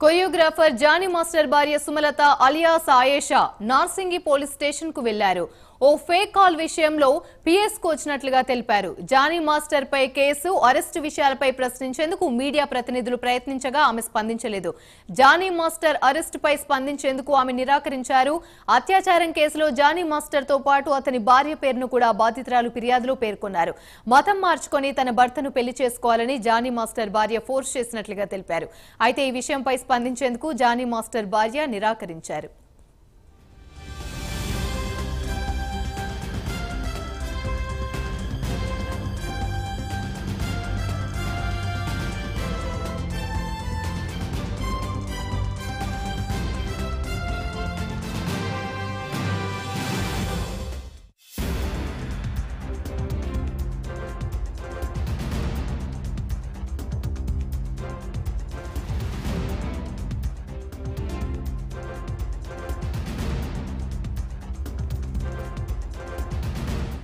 choreographer Jani master భార్య Sumalatha alias Ayesha Narsingi police station కు వెళ్లారు ఓ ఫేక్ కాల్ విషయంలో పిఎస్ కు వచ్చినట్లుగా తెలిపారు జానీ మాస్టర్ పై కేసు అరెస్టు విషయాలపై ప్రశ్నించేందుకు మీడియా ప్రతినిధులు ప్రయత్నించగా ఆమె స్పందించలేదు జానీ మాస్టర్ అరెస్టుపై స్పందించేందుకు ఆమె నిరాకరించారు అత్యాచారం కేసులో జానీ మాస్టర్ తో పాటు అతని భార్య పేరును కూడా బాధితురాలు ఫిర్యాదులో పేర్కొన్నారు మతం మార్చుకొని తన భర్తను పెళ్లి చేసుకోవాలని జానీ మాస్టర్ భార్య ఫోర్స్ చేసినట్లుగా తెలిపారు అయితే ఈ విషయంపై స్పందించేందుకు జానీ మాస్టర్ భార్య నిరాకరించారు